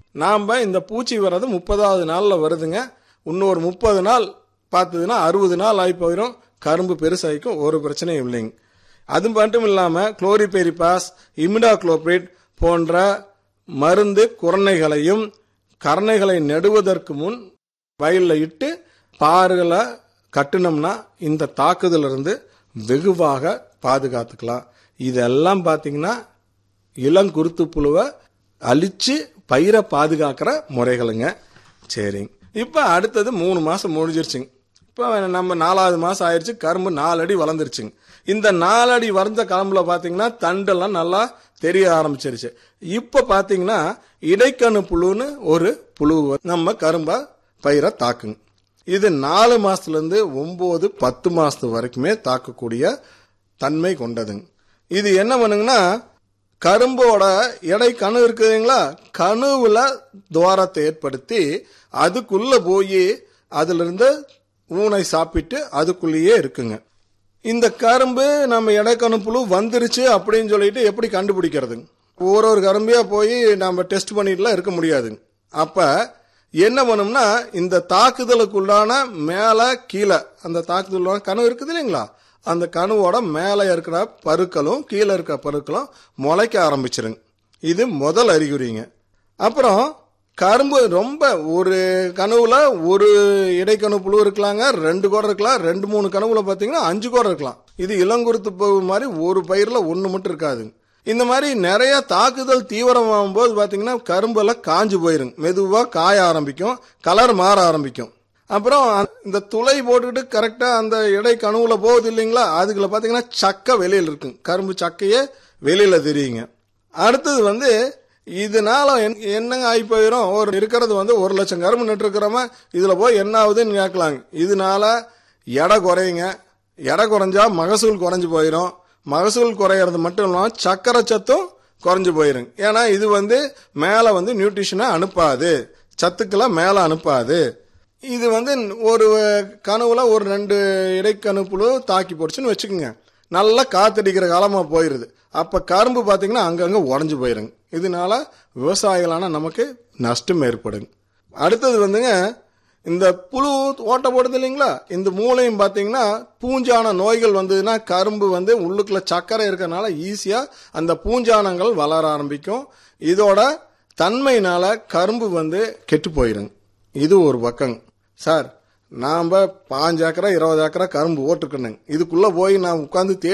நாம் இந்த பூச்சி வர்றது முப்பதாவது நாளில் வருதுங்க இன்னொரு முப்பது நாள் பார்த்ததுன்னா அறுபது நாள் ஆகி போயிடும் கரும்பு பெருசாகிக்கும் ஒரு பிரச்சனையும் இல்லைங்க அது மட்டும் இல்லாமல் குளோரிபெரிபாஸ் இமிடாக்ளோபிரிட் போன்ற மருந்து குரணைகளையும் கரணைகளை நடுவதற்கு முன் வயலில் இட்டு பாறுகளை கட்டுனோம்னா இந்த தாக்குதலிருந்து வெகுவாக பாதுகாத்துக்கலாம் இதெல்லாம் பார்த்தீங்கன்னா இளங்குருத்து புழுவை அழிச்சு பயிரை பாதுகாக்கிற முறைகளுங்க சரிங்க இப்போ அடுத்தது மூணு மாதம் முடிஞ்சிருச்சுங்க இப்போ நம்ம நாலாவது மாதம் ஆயிடுச்சு கரும்பு நாலு அடி வளர்ந்துருச்சுங்க இந்த நாலு அடி வளர்ந்த கரும்புல பார்த்தீங்கன்னா தண்டெல்லாம் நல்லா தெரிய ஆரம்பிச்சிருச்சு இப்போ பார்த்தீங்கன்னா இடைக்கணு புழுன்னு ஒரு புழு நம்ம கரும்பை பயிரை தாக்குங்க இது நாலு மாசத்துலேருந்து ஒம்பது பத்து மாசத்து வரைக்குமே தாக்கக்கூடிய தன்மை கொண்டதுங்க இது என்ன பண்ணுங்கன்னா கரும்போட எடை கணு இருக்குதுங்களா கணுவில் துவாரத்தை ஏற்படுத்தி அதுக்குள்ள போய் அதிலிருந்து ஊனை சாப்பிட்டு அதுக்குள்ளேயே இருக்குங்க இந்த கரும்பு நம்ம எடைக்கணு புழு வந்துருச்சு அப்படின்னு சொல்லிட்டு எப்படி கண்டுபிடிக்கிறதுங்க ஒரு ஒரு கரும்பையா போய் நம்ம டெஸ்ட் பண்ணிட்டுலாம் இருக்க முடியாதுங்க அப்ப என்ன பண்ணும்னா இந்த தாக்குதலுக்குள்ளான மேலே கீழே அந்த தாக்குதலுக்கான கனவு இருக்குது இல்லைங்களா அந்த கணுவோட மேலே இருக்கிற பருக்களும் கீழே இருக்கிற பருக்களும் முளைக்க ஆரம்பிச்சிருங்க இது முதல் அறிகுறிங்க அப்புறம் கரும்பு ரொம்ப ஒரு கனவுல ஒரு இடைக்கணு புழு இருக்கலாங்க ரெண்டு கோடை இருக்கலாம் ரெண்டு மூணு கனவுல பார்த்தீங்கன்னா அஞ்சு கோடை இருக்கலாம் இது இளங்குருத்து பூ மாதிரி ஒரு பயிரில் ஒன்று மட்டும் இருக்காதுங்க இந்த மாதிரி நிறைய தாக்குதல் தீவிரமாகும் போது பார்த்தீங்கன்னா கரும்பெல்லாம் காஞ்சு போயிருங்க மெதுவாக காய ஆரம்பிக்கும் கலர் மாற ஆரம்பிக்கும் அப்புறம் இந்த துளை போட்டுக்கிட்டு கரெக்டாக அந்த இடை கனவுல போகுது இல்லைங்களா அதுக்குள்ள பார்த்தீங்கன்னா சக்கை வெளியில் இருக்குங்க கரும்பு சக்கையே வெளியில் தெரியுங்க அடுத்தது வந்து இதனால என்னங்க ஆகி போயிடும் ஒரு இருக்கிறது வந்து ஒரு லட்சம் கரும்பு நட்டுருக்கிறோமா இதில் போய் என்ன ஆகுதுன்னு கேட்கலாங்க இதனால எடை குறையுங்க எடை குறைஞ்சா மகசூல் குறைஞ்சு போயிடும் மகசூல் குறையிறது மட்டும் இல்லாமல் சக்கரை சத்தும் குறைஞ்சு போயிருங்க ஏன்னா இது வந்து மேலே வந்து நியூட்ரிஷனை அனுப்பாது சத்துக்களை மேலே அனுப்பாது இது வந்து ஒரு கனவுல ஒரு ரெண்டு இடைக்கணு புழு தாக்கி போடுச்சுன்னு வச்சுக்கோங்க நல்லா காத்தடிக்கிற காலமாக போயிடுது அப்போ கரும்பு பார்த்தீங்கன்னா அங்கங்கே உடஞ்சி போயிருங்க இதனால விவசாயிகளான நமக்கு நஷ்டம் ஏற்படுங்க அடுத்தது வந்துங்க இந்த புழு ஓட்ட போடுது இல்லைங்களா இந்த மூளையும் பார்த்தீங்கன்னா பூஞ்சான நோய்கள் வந்ததுன்னா கரும்பு வந்து உள்ளுக்குள்ள சர்க்கரை இருக்கிறனால ஈஸியாக அந்த பூஞ்சானங்கள் வளர ஆரம்பிக்கும் இதோட தன்மையினால கரும்பு வந்து கெட்டு போயிருங்க இது ஒரு பக்கங்க சார் நாம் பாஞ்சு ஏக்கரா இருபது ஏக்கரா கரும்பு ஓட்டுருக்கணுங்க இதுக்குள்ளே போய் நான் உட்காந்து